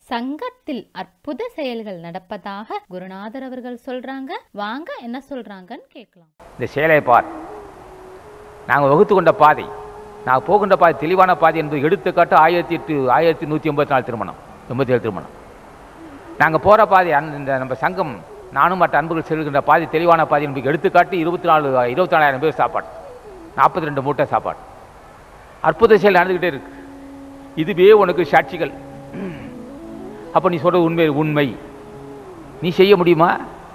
சங்கத்தில் அற்புத செயல்கள் நடப்பதாக குருநாதர் அவர்கள் சொல்றாங்க வாங்க என்ன சொல்றாங்கன்னு கேட்கலாம் இந்த செயலை பார் நாங்கள் வகுத்து கொண்ட பாதை நான் போகின்ற பாதை தெளிவான பாதை என்பது எடுத்துக்காட்டு ஆயிரத்தி எட்டு ஆயிரத்தி நூற்றி எண்பத்தி நாலு திருமணம் எண்பத்தி ஏழு திருமணம் நாங்கள் போகிற பாதை அந் இந்த நம்ம சங்கம் நானும் மற்ற அன்புகள் செல்கின்ற பாதை தெளிவான பாதை என்பது எடுத்துக்காட்டு இருபத்தி நாலு இருபத்தி நாலாயிரம் பேர் சாப்பாடு நாற்பத்தி ரெண்டு மூட்டை சாப்பாடு அற்புத செயல் நடந்துக்கிட்டே இருக்கு இதுவே உனக்கு சாட்சிகள் அப்போ நீ சொல்கிறது உண்மை உண்மை நீ செய்ய முடியுமா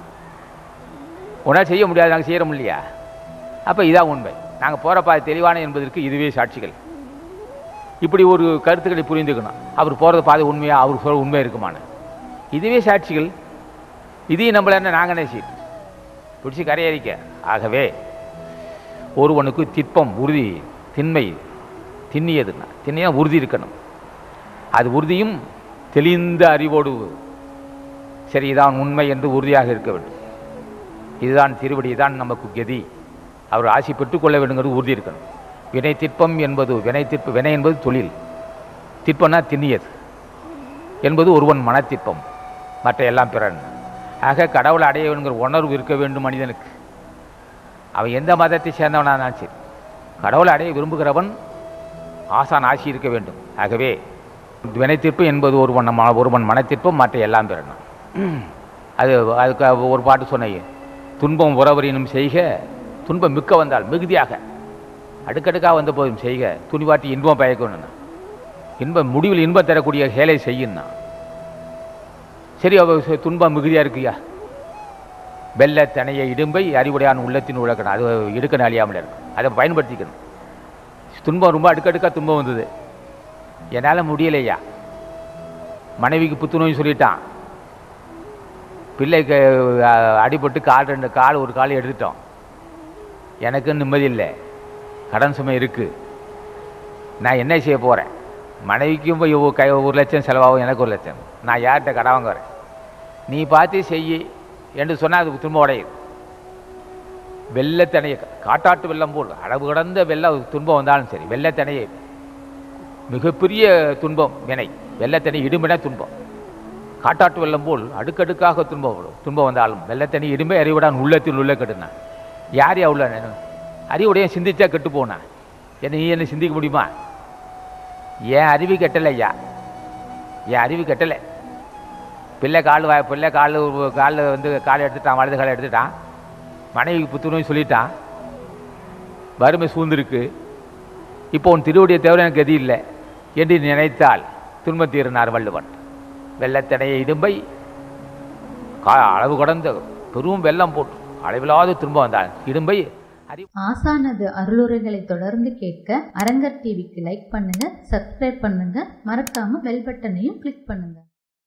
உன்னால் செய்ய முடியாது நாங்கள் செய்கிறோம் இல்லையா அப்போ இதான் உண்மை நாங்கள் போகிற பாதை தெளிவான என்பதற்கு இதுவே சாட்சிகள் இப்படி ஒரு கருத்துக்களை புரிந்துக்கணும் அவர் போகிறது பாதை உண்மையா அவர் சொல்ற உண்மை இருக்குமான்னு இதுவே சாட்சிகள் இதையும் நம்மள என்ன நாங்கள் என்ன செய்யணும் பிடிச்சி கரையறிக்க ஆகவே ஒருவனுக்கு திட்பம் உறுதி திண்மை திண்ணியதுன்னா திண்ணியா உறுதி இருக்கணும் அது உறுதியும் தெளிந்த அறிவோடு சரி இதான் உண்மை என்று உறுதியாக இருக்க வேண்டும் இதுதான் திருவடி தான் நமக்கு கதி அவர் ஆசி பெற்றுக்கொள்ள வேண்டுங்கிறது உறுதி இருக்கணும் வினை திட்பம் என்பது வினை திட்ப வினை என்பது தொழில் திட்பம்னா திண்ணியது என்பது ஒருவன் மனத்திட்பம் மற்ற எல்லாம் பிறன் ஆக கடவுளை அடைய வேண்டுங்கிற உணர்வு இருக்க வேண்டும் மனிதனுக்கு அவன் எந்த மதத்தை சேர்ந்தவனானாலும் சரி கடவுளை அடைய விரும்புகிறவன் ஆசான் ஆசி இருக்க வேண்டும் ஆகவே வினைத்திற்பம் என்பது ஒருவன் நம்ம ஒருவன் மனத்திற்பம் மற்ற எல்லாம் பெறணும் அது அதுக்கு ஒரு பாட்டு சொன்னேன் துன்பம் உறவரினும் செய்க துன்பம் மிக்க வந்தால் மிகுதியாக அடுக்கடுக்காக வந்த போதும் செய்க துணிவாட்டி இன்பம் பயக்கணும்னா இன்பம் முடிவில் இன்பம் தரக்கூடிய செயலை செய்யணும்னா சரி அவ ச- துன்பம் மிகுதியாக இருக்குயா வெள்ள தனைய இடும்பை அறிவுடையான் உள்ளத்தின் உழக்கணும் அது இடுக்கணும் அழியாமல் இருக்கும் அதை பயன்படுத்திக்கணும் துன்பம் ரொம்ப அடுக்கடுக்காக துன்பம் வந்தது என்னால் முடியலையா மனைவிக்கு புத்துநோய் சொல்லிட்டான் பிள்ளைக்கு அஹ், அடிபட்டு கால் ரெண்டு கால் ஒரு கால் எடுத்துட்டோம் எனக்கு நிம்மதி இல்லை கடன் சுமை இருக்குது நான் என்ன செய்ய போகிறேன் மனைவிக்கும் போய் ஒரு கை ஒரு லட்சம் செலவாகும் எனக்கு ஒரு லட்சம் நான் யார்கிட்ட கடன் வாங்க வரேன் நீ பார்த்து செய் என்று சொன்னால் அது திரும்ப உடையுது வெள்ளத்தனையை காட்டாட்டு வெள்ளம் போல் அளவு கடந்த வெள்ளம் துன்பம் வந்தாலும் சரி வெள்ளத்தனையை மிகப்பெரிய துன்பம் வினை வெள்ளத்தனை இடும்பின துன்பம் காட்டாட்டு வெள்ளம் போல் அடுக்கடுக்காக துன்பம் வரும் துன்பம் வந்தாலும் வெள்ளத்தனி இடும்பை அறிவுடான் உள்ளத்தில் உள்ள கெட்டுனா யார் யா உள்ள நான் அறிவுடைய சிந்திச்சா கெட்டு போனா என்ன நீ என்ன சிந்திக்க முடியுமா என் அறிவு கெட்டலையா என் அறிவு கெட்டலை பிள்ளை கால் வா பிள்ளை கால் காலில் வந்து காலை எடுத்துட்டான் வலது காலை எடுத்துட்டான் மனைவிக்கு புத்துநோய் சொல்லிட்டான் வறுமை சூழ்ந்திருக்கு இப்போ உன் திருவடியை தவிர எனக்கு கதி இல்லை என்று நினைத்தால் துன்பம் தீரினார் வள்ளுவன் வெள்ளத்தனைய இடும்பை கா அளவு கடந்த பெரும் வெள்ளம் போட்டு அளவில்லாத துன்பம் வந்தால் இடும்பை அறி ஆசானது அருளுரைகளை தொடர்ந்து கேட்க அரங்கர் டிவிக்கு லைக் பண்ணுங்க சப்ஸ்கிரைப் பண்ணுங்க மறக்காம பெல் பட்டனையும் கிளிக் பண்ணுங்க